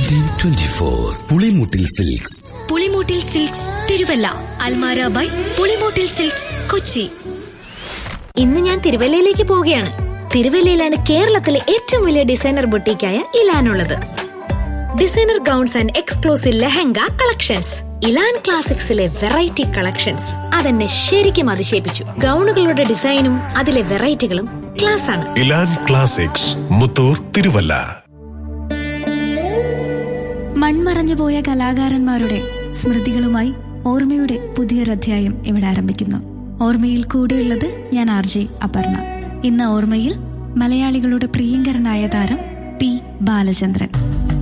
nineteen twenty four Pulimoottil silks Pulimoottil silks Thiruvalla അൽമാര by Pulimoottil silks Kochi ഇന്ന് ഞാൻ തിരുവല്ലയിലേക്ക് പോവുകയാണ് തിരുവല്ലയിലാണ് കേരളത്തിലെ ഏറ്റവും വലിയ ഡിസൈനർ ബൊട്ടീക്കായ ഇലാനുള്ളത് designer gowns and exclusive lehenga collections Elan ക്ലാസിക്സിലെ വെറൈറ്റി കളക്ഷൻസ് അതെന്നെ ശരിക്കും അതിശയിപ്പിച്ചു ഗൗണുകളുടെ ഡിസൈനും അതിലെ വെറൈറ്റികളും ക്ലാസ് ആണ് ഇലാൻ ക്ലാസിക്സ് മുത്തൂർ തിരുവല്ല മൺമറഞ്ഞുപോയ കലാകാരന്മാരുടെ സ്മൃതികളുമായി ഓർമ്മയുടെ പുതിയൊരധ്യായം ഇവിടെ ആരംഭിക്കുന്നു ഓർമ്മയിൽ കൂടെയുള്ളത് ഞാൻ ആർ ജെ അപർണ ഇന്ന് ഓർമ്മയിൽ മലയാളികളുടെ പ്രിയങ്കരനായ താരം പി ബാലചന്ദ്രൻ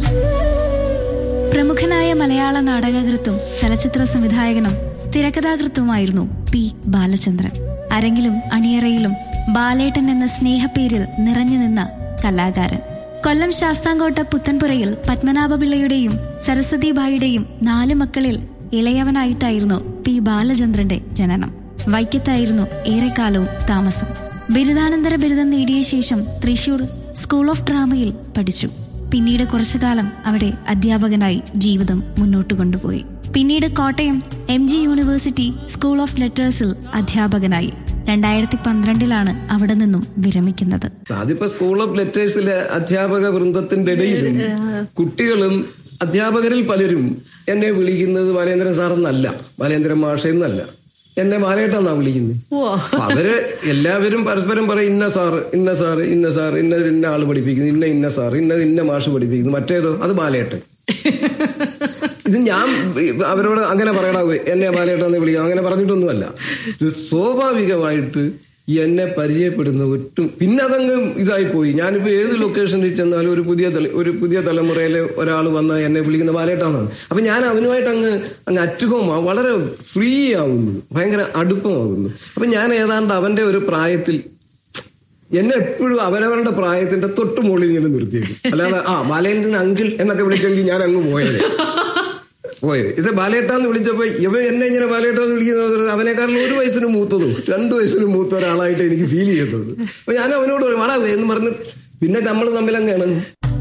പ്രമുഖനായ മലയാള നാടകകൃത്തും ചലച്ചിത്ര സംവിധായകനും തിരക്കഥാകൃത്തുമായിരുന്നു പി ബാലചന്ദ്രൻ അരങ്ങിലും അണിയറയിലും ബാലേട്ടൻ എന്ന സ്നേഹപ്പേരിൽ നിറഞ്ഞു നിന്ന കലാകാരൻ കൊല്ലം ശാസ്താംകോട്ട പുത്തൻപുരയിൽ പത്മനാഭപിള്ളയുടെയും സരസ്വതിബായിയുടെയും നാല് മക്കളിൽ ഇളയവനായിട്ടായിരുന്നു പി ബാലചന്ദ്രന്റെ ജനനം വൈക്കത്തായിരുന്നു ഏറെക്കാലവും താമസം ബിരുദാനന്തര ബിരുദം നേടിയ ശേഷം തൃശൂർ സ്കൂൾ ഓഫ് ഡ്രാമയിൽ പഠിച്ചു പിന്നീട് കുറച്ചുകാലം അവിടെ അധ്യാപകനായി ജീവിതം മുന്നോട്ട് കൊണ്ടുപോയി പിന്നീട് Kottayam M G university school of ലെറ്റേഴ്സിൽ അധ്യാപകനായി രണ്ടായിരത്തി പന്ത്രണ്ടിലാണ് അവിടെ നിന്നും വിരമിക്കുന്നത് അതിപ്പോ സ്കൂൾ ഓഫ് ലെറ്റേഴ്സിലെ അധ്യാപക വൃന്ദത്തിന്റെ ഇടയിലും കുട്ടികളും അധ്യാപകരിൽ പലരും എന്നെ വിളിക്കുന്നത് ബാലേന്ദ്രൻ സാറെന്നല്ല ബാലേന്ദ്രൻ മാഷെന്നല്ല എന്നെ ബാലേട്ടെന്നാ വിളിക്കുന്നത് അപ്പൊ അവര് എല്ലാവരും പരസ്പരം പറയും ഇന്ന സാറ് ഇന്ന സാറ് ഇന്ന സാർ ഇന്ന ഇന്ന ആള് പഠിപ്പിക്കുന്നു ഇന്ന ഇന്ന സാർ ഇന്ന ഇന്ന മാഷ് പഠിപ്പിക്കുന്നു മറ്റേതോ അത് ബാലേട്ടൻ ഇത് ഞാൻ അവരോട് അങ്ങനെ പറയടാവേ എന്നെ ബാലേട്ടെന്ന് വിളിക്കാം അങ്ങനെ പറഞ്ഞിട്ടൊന്നുമല്ല ഇത് സ്വാഭാവികമായിട്ട് എന്നെ പരിചയപ്പെടുന്ന ഒട്ടും പിന്നെ അതങ്ങ് ഇതായി പോയി ഞാനിപ്പോ ഏത് ലൊക്കേഷനിൽ ചെന്നാലും ഒരു പുതിയ തല- ഒരു പുതിയ തലമുറയിലെ ഒരാൾ വന്ന എന്നെ വിളിക്കുന്ന ബാലേട്ടാന്നാണ് അപ്പൊ ഞാൻ അവനുമായിട്ട് അങ്ങ് അങ്ങ് അറ്റുഹോം വളരെ ഫ്രീ ആവുന്നു ഭയങ്കര അടുപ്പമാകുന്നു അപ്പൊ ഞാൻ ഏതാണ്ട് അവന്റെ ഒരു പ്രായത്തിൽ എന്നെ എപ്പോഴും അവനവരുടെ പ്രായത്തിന്റെ തൊട്ട് മുകളിൽ ഇങ്ങനെ നിർത്തിയേക്കും അല്ലാതെ ആ ബാലേന്ദ്രൻ അങ്കിൾ എന്നൊക്കെ വിളിച്ചെങ്കിൽ ഞാൻ അങ്ങ് പോയത് പോയത് ഇത് ബാലേട്ടാന്ന് വിളിച്ചപ്പോ ഇവൻ എന്നെ ഇങ്ങനെ ബാലേട്ടാന്ന് വിളിക്കുന്നത് അവനെക്കാളും ഒരു വയസ്സിന് മൂത്തതും രണ്ടു വയസ്സിന് മൂത്ത ഒരാളായിട്ട് എനിക്ക് ഫീൽ ചെയ്യത്തുള്ളൂ അപ്പൊ ഞാൻ അവനോട് പറയും വാടാ എന്ന് പറഞ്ഞ് പിന്നെ നമ്മൾ തമ്മിലങ്ങ് ഇണങ്ങും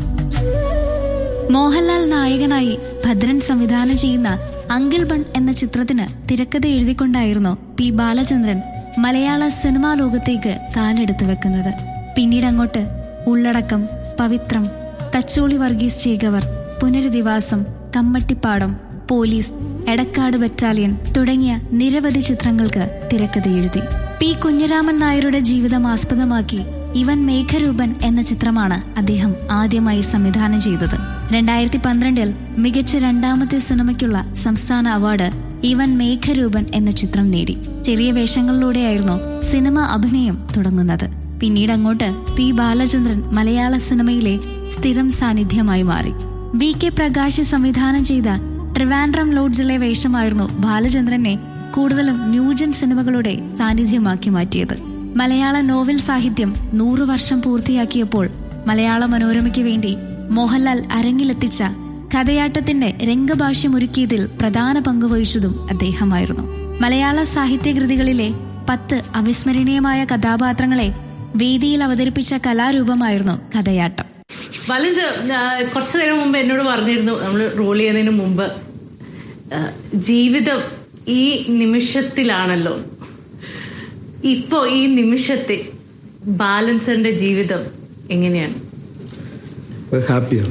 മോഹൻലാൽ നായകനായി ഭദ്രൻ സംവിധാനം ചെയ്യുന്ന അങ്കിൾ ബൺ എന്ന ചിത്രത്തിന് തിരക്കഥ എഴുതിക്കൊണ്ടായിരുന്നു പി ബാലചന്ദ്രൻ മലയാള സിനിമാ ലോകത്തേക്ക് കാലെടുത്തു വെക്കുന്നത് പിന്നീട് അങ്ങോട്ട് ഉള്ളടക്കം പവിത്രം തച്ചോളി വർഗീസ് ചേകവർ പുനരധിവാസം കമ്മട്ടിപ്പാടം പോലീസ് എടക്കാട് ബറ്റാലിയൻ തുടങ്ങിയ നിരവധി ചിത്രങ്ങൾക്ക് തിരക്കഥ എഴുതി പി കുഞ്ഞിരാമൻ നായരുടെ ജീവിതം ആസ്പദമാക്കി ഇവൻ മേഘരൂപൻ എന്ന ചിത്രമാണ് അദ്ദേഹം ആദ്യമായി സംവിധാനം ചെയ്തത് രണ്ടായിരത്തി പന്ത്രണ്ടിൽ മികച്ച രണ്ടാമത്തെ സിനിമയ്ക്കുള്ള സംസ്ഥാന അവാർഡ് ഇവൻ മേഘരൂപൻ എന്ന ചിത്രം നേടി ചെറിയ വേഷങ്ങളിലൂടെയായിരുന്നു സിനിമ അഭിനയം തുടങ്ങുന്നത് പിന്നീട് അങ്ങോട്ട് പി ബാലചന്ദ്രൻ മലയാള സിനിമയിലെ സ്ഥിരം സാന്നിധ്യമായി മാറി വി കെ പ്രകാശ് സംവിധാനം ചെയ്ത ട്രിവാൻഡ്രം ലോഡ്ജിലെ വേഷമായിരുന്നു ബാലചന്ദ്രനെ കൂടുതലും ന്യൂജൻ സിനിമകളുടെ സാന്നിധ്യമാക്കി മാറ്റിയത് മലയാള നോവൽ സാഹിത്യം നൂറു വർഷം പൂർത്തിയാക്കിയപ്പോൾ മലയാള മനോരമയ്ക്ക് വേണ്ടി മോഹൻലാൽ അരങ്ങിലെത്തിച്ച കഥയാട്ടത്തിന്റെ രംഗഭാഷ്യമൊരുക്കിയതിൽ പ്രധാന പങ്കുവഹിച്ചതും അദ്ദേഹമായിരുന്നു മലയാള സാഹിത്യകൃതികളിലെ പത്ത് അവിസ്മരണീയമായ കഥാപാത്രങ്ങളെ വേദിയിൽ അവതരിപ്പിച്ച കലാരൂപമായിരുന്നു കഥയാട്ടം വലുത് കുറച്ചു നേരം മുമ്പ് എന്നോട് പറഞ്ഞിരുന്നു നമ്മൾ റോൾ ചെയ്യുന്നതിന് മുമ്പ് ആ, ജീവിതം ഈ നിമിഷത്തിലാണല്ലോ ഇപ്പോ ഈ നിമിഷത്തെ ബാലൻസറിന്റെ ജീവിതം എങ്ങനെയാണ് ഹാപ്പിയാണ്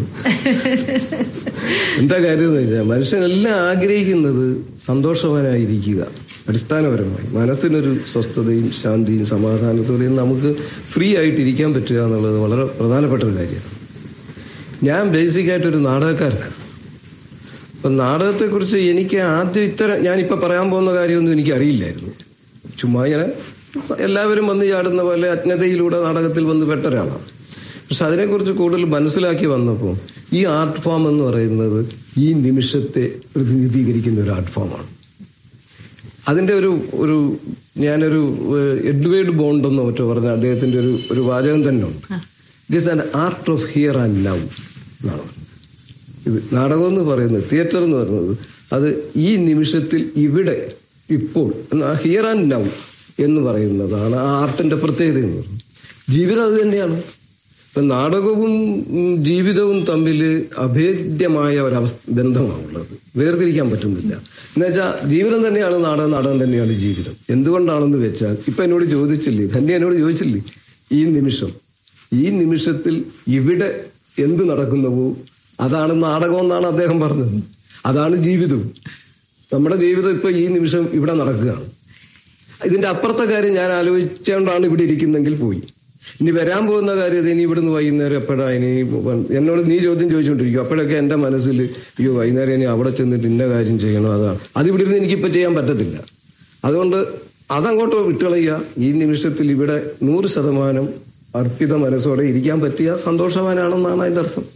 എന്താ കാര്യം എന്ന് വെച്ചാൽ മനുഷ്യനെല്ലാം ആഗ്രഹിക്കുന്നത് സന്തോഷവാനായിരിക്കുക അടിസ്ഥാനപരമായി മനസ്സിനൊരു സ്വസ്ഥതയും ശാന്തിയും സമാധാനത്തോടെയും നമുക്ക് ഫ്രീ ആയിട്ട് ഇരിക്കാൻ പറ്റുക എന്നുള്ളത് വളരെ പ്രധാനപ്പെട്ട ഒരു കാര്യമാണ് ഞാൻ ബേസിക് ആയിട്ടൊരു നാടകക്കാരനാണ് അപ്പൊ നാടകത്തെക്കുറിച്ച് എനിക്ക് ആദ്യം ഇത്തരം ഞാനിപ്പോൾ പറയാൻ പോകുന്ന കാര്യമൊന്നും എനിക്ക് അറിയില്ലായിരുന്നു ചുമ്മാ ഇങ്ങനെ എല്ലാവരും വന്ന് ചാടുന്ന പോലെ അജ്ഞതയിലൂടെ നാടകത്തിൽ വന്ന് പെട്ട ഒരാളാണ് പക്ഷെ അതിനെക്കുറിച്ച് കൂടുതൽ മനസ്സിലാക്കി വന്നപ്പോൾ ഈ ആർട്ട് ഫോം എന്ന് പറയുന്നത് ഈ നിമിഷത്തെ പ്രതിനിധീകരിക്കുന്ന ഒരു ആർട്ട് ഫോമാണ് അതിന്റെ ഒരു ഒരു ഞാനൊരു ഏഹ്, എഡ്വേർഡ് ബോണ്ട് എന്നോ മറ്റോ പറഞ്ഞ അദ്ദേഹത്തിന്റെ ഒരു ഒരു വാചകം തന്നെ ഉണ്ട് this an art of here and now എന്നാണ് ഇത് നാടകം എന്ന് പറയുന്നത് തിയേറ്റർ എന്ന് പറയുന്നത് അത് ഈ നിമിഷത്തിൽ ഇവിടെ ഇപ്പോൾ ഹിയർ ആൻഡ് നൗ എന്ന് പറയുന്നതാണ് ആ ആർട്ടിന്റെ പ്രത്യേകത എന്ന് പറയുന്നത് ജീവിതം അത് തന്നെയാണ് ഇപ്പൊ നാടകവും ഉം, ജീവിതവും തമ്മിൽ അഭേദ്യമായ ഒരു ബന്ധമാണുള്ളത് വേർതിരിക്കാൻ പറ്റുന്നില്ല എന്നുവെച്ചാൽ ജീവിതം തന്നെയാണ് നാടകം നാടകം തന്നെയാണ് ജീവിതം എന്തുകൊണ്ടാണെന്ന് വെച്ചാൽ ഇപ്പൊ എന്നോട് ചോദിച്ചില്ലേ തന്നെ എന്നോട് ചോദിച്ചില്ലേ ഈ നിമിഷം ഈ നിമിഷത്തിൽ ഇവിടെ എന്ത് നടക്കുന്നുവോ അതാണ് നാടകം എന്നാണ് അദ്ദേഹം പറഞ്ഞത് അതാണ് ജീവിതവും നമ്മുടെ ജീവിതം ഇപ്പൊ ഈ നിമിഷം ഇവിടെ നടക്കുകയാണ് ഇതിന്റെ അപ്പുറത്തെ കാര്യം ഞാൻ ആലോചിച്ചുകൊണ്ടാണ് ഇവിടെ ഇരിക്കുന്നെങ്കിൽ പോയി ഇനി വരാൻ പോകുന്ന കാര്യം ഇത് ഇനി ഇവിടുന്ന് വൈകുന്നേരം എപ്പോഴാ ഇനി വ- എന്നോട് നീ ചോദ്യം ചോദിച്ചുകൊണ്ടിരിക്കും അപ്പോഴൊക്കെ എന്റെ മനസ്സിൽ അയ്യോ വൈകുന്നേരം ഇനി അവിടെ ചെന്നിട്ട് ഇന്ന കാര്യം ചെയ്യണം അതാണ് അത് ഇവിടെ ഇരുന്ന് എനിക്കിപ്പോ ചെയ്യാൻ പറ്റത്തില്ല അതുകൊണ്ട് അതങ്ങോട്ട് വിട്ടുകളയുക ഈ നിമിഷത്തിൽ ഇവിടെ നൂറ് ശതമാനം അർപ്പിത മനസ്സോടെ ഇരിക്കാൻ പറ്റിയ സന്തോഷവാനാണെന്നാണ് അതിന്റെ അർത്ഥം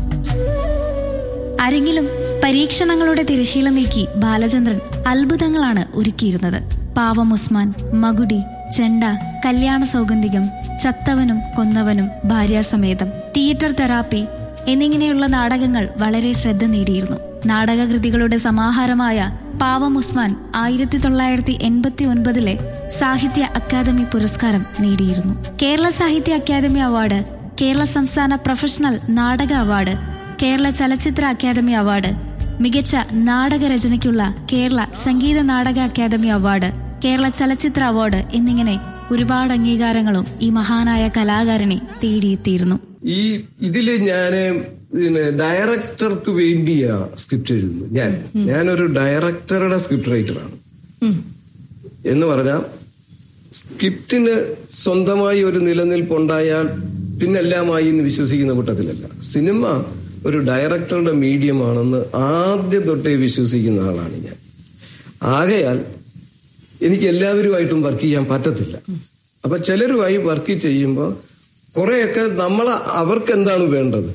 അരെങ്കിലും പരീക്ഷണങ്ങളുടെ തിരശീല നീക്കി ബാലചന്ദ്രൻ അത്ഭുതങ്ങളാണ് ഒരുക്കിയിരുന്നത് പാവം ഉസ്മാൻ മകുടി ചെണ്ട കല്യാണ സൗഗന്ധികം ചത്തവനും കൊന്നവനും ഭാര്യാസമേതം തിയേറ്റർ തെറാപ്പി എന്നിങ്ങനെയുള്ള നാടകങ്ങൾ വളരെ ശ്രദ്ധ നേടിയിരുന്നു നാടകകൃതികളുടെ സമാഹാരമായ പാവം ഉസ്മാൻ ആയിരത്തി തൊള്ളായിരത്തി എൺപത്തി ഒൻപതിലെ സാഹിത്യ അക്കാദമി പുരസ്കാരം നേടിയിരുന്നു കേരള സാഹിത്യ അക്കാദമി അവാർഡ് കേരള സംസ്ഥാന പ്രൊഫഷണൽ നാടക അവാർഡ് കേരള ചലച്ചിത്ര അക്കാദമി അവാർഡ് മികച്ച നാടകരചനയ്ക്കുള്ള കേരള സംഗീത നാടക അക്കാദമി അവാർഡ് കേരള ചലച്ചിത്ര അവാർഡ് എന്നിങ്ങനെ ഒരുപാട് അംഗീകാരങ്ങളും ഈ മഹാനായ കലാകാരനെ തേടിയെത്തിയിരുന്നു ഈ ഇതില് ഞാന് പിന്നെ ഡയറക്ടർക്ക് വേണ്ടിയാ സ്ക്രിപ്റ്റ് എഴുതുന്നത് ഞാൻ ഞാനൊരു ഡയറക്ടറുടെ സ്ക്രിപ്റ്റ് റൈറ്ററാണ് എന്ന് പറഞ്ഞാൽ സ്ക്രിപ്റ്റിന് സ്വന്തമായി ഒരു നിലനിൽപ്പുണ്ടായാൽ പിന്നെല്ലാമായി എന്ന് വിശ്വസിക്കുന്ന കൂട്ടത്തിലല്ല സിനിമ ഒരു ഡയറക്ടറുടെ മീഡിയമാണെന്ന് ആദ്യം തൊട്ടേ വിശ്വസിക്കുന്ന ആളാണ് ഞാൻ ആകയാൽ എനിക്ക് എല്ലാവരുമായിട്ടും വർക്ക് ചെയ്യാൻ പറ്റത്തില്ല അപ്പൊ ചിലരുമായി വർക്ക് ചെയ്യുമ്പോൾ കുറെയൊക്കെ നമ്മൾ അവർക്ക് എന്താണ് വേണ്ടത്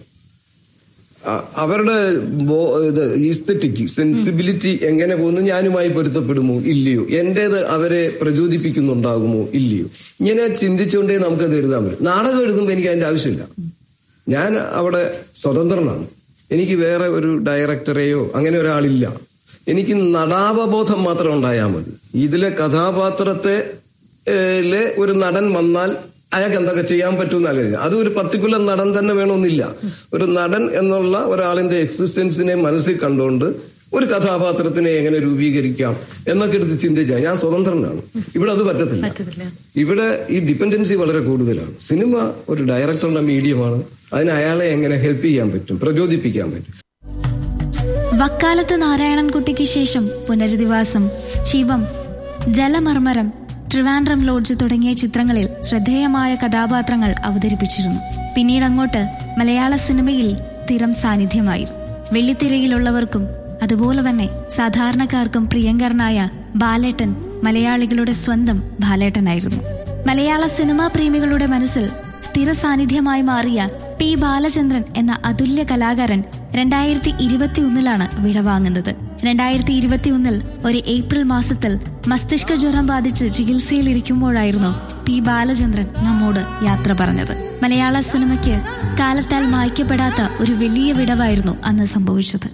അ- അവരുടെ ബോ- ഇത് ഈസ്തറ്റിക് സെൻസിബിലിറ്റി എങ്ങനെ പോകുന്നു ഞാനുമായി പൊരുത്തപ്പെടുമോ ഇല്ലയോ എന്റേത് അവരെ പ്രചോദിപ്പിക്കുന്നുണ്ടാകുമോ ഇല്ലയോ ഇങ്ങനെ ചിന്തിച്ചുകൊണ്ടേ നമുക്കത് എഴുതാൻ പറ്റും നാടകം എഴുതുമ്പോൾ എനിക്ക് അതിന്റെ ആവശ്യമില്ല ഞാൻ അവിടെ സ്വതന്ത്രനാണ് എനിക്ക് വേറെ ഒരു ഡയറക്ടറെയോ അങ്ങനെ ഒരാളില്ല എനിക്ക് നടാവബോധം മാത്രം ഉണ്ടായാൽ മതി ഇതിലെ കഥാപാത്രത്തെ ഏ, ലെ ഒരു നടൻ വന്നാൽ അയാൾക്ക് എന്തൊക്കെ ചെയ്യാൻ പറ്റുമെന്നല്ല അത് ഒരു പർട്ടിക്കുലർ നടൻ തന്നെ വേണമെന്നില്ല ഒരു നടൻ എന്നുള്ള ഒരാളിന്റെ എക്സിസ്റ്റൻസിനെ മനസ്സിൽ കണ്ടുകൊണ്ട് ഒരു കഥാപാത്രത്തിനെ എങ്ങനെ രൂപീകരിക്കാം എന്നൊക്കെ എടുത്ത് ചിന്തിച്ചാൽ ഞാൻ സ്വതന്ത്രനാണ് ഇവിടെ അത് പറ്റത്തില്ല പറ്റത്തില്ല ഇവിടെ ഈ ഡിപ്പെൻഡൻസി വളരെ കൂടുതലാണ് സിനിമ ഒരു ഡയറക്ടറുടെ മീഡിയമാണ് അതിന് അയാളെ എങ്ങനെ ഹെൽപ്പ് ചെയ്യാൻ പറ്റും പ്രചോദിപ്പിക്കാൻ പറ്റും വക്കാലത്ത് നാരായണൻകുട്ടിക്ക് ശേഷം പുനരധിവാസം ശിവം ജലമർമരം ട്രിവാൻഡ്രം ലോഡ്ജ് തുടങ്ങിയ ചിത്രങ്ങളിൽ ശ്രദ്ധേയമായ കഥാപാത്രങ്ങൾ അവതരിപ്പിച്ചിരുന്നു പിന്നീട് അങ്ങോട്ട് മലയാള സിനിമയിൽ സ്ഥിരം സാന്നിധ്യമായി വെള്ളിത്തിരയിലുള്ളവർക്കും അതുപോലെ തന്നെ സാധാരണക്കാർക്കും പ്രിയങ്കരനായ ബാലേട്ടൻ മലയാളികളുടെ സ്വന്തം ബാലേട്ടനായിരുന്നു മലയാള സിനിമാ പ്രേമികളുടെ മനസ്സിൽ സ്ഥിര സാന്നിധ്യമായി മാറിയ പി ബാലചന്ദ്രൻ എന്ന അതുല്യ കലാകാരൻ രണ്ടായിരത്തി ഇരുപത്തിയൊന്നിലാണ് വിടവാങ്ങുന്നത് രണ്ടായിരത്തി ഇരുപത്തിയൊന്നിൽ ഒരു ഏപ്രിൽ മാസത്തിൽ മസ്തിഷ്ക ജ്വരം ബാധിച്ച് ചികിത്സയിലിരിക്കുമ്പോഴായിരുന്നു പി ബാലചന്ദ്രൻ നമ്മോട് യാത്ര പറഞ്ഞത് മലയാള സിനിമയ്ക്ക് കാലത്താൽ മായ്ക്കപ്പെടാത്ത ഒരു വലിയ വിടവായിരുന്നു അന്ന് സംഭവിച്ചത്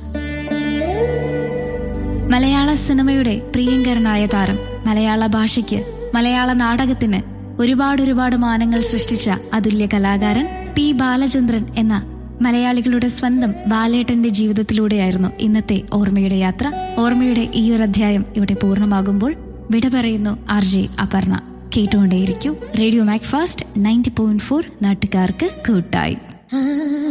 മലയാള സിനിമയുടെ പ്രിയങ്കരനായ താരം മലയാള ഭാഷയ്ക്ക് മലയാള നാടകത്തിന് ഒരുപാട് ഒരുപാട് മാനങ്ങൾ സൃഷ്ടിച്ച അതുല്യ കലാകാരൻ പി ബാലചന്ദ്രൻ എന്ന മലയാളികളുടെ സ്വന്തം ബാലേട്ടന്റെ ജീവിതത്തിലൂടെയായിരുന്നു ഇന്നത്തെ ഓർമ്മയുടെ യാത്ര ഓർമ്മയുടെ ഈ ഒരു അധ്യായം ഇവിടെ പൂർണ്ണമാകുമ്പോൾ വിട പറയുന്നു ആർ ജെ അപർണ കേട്ടുകൊണ്ടേയിരിക്കൂ radio Mac fast ninety point four നാട്ടുകാർക്ക് കൂട്ടായി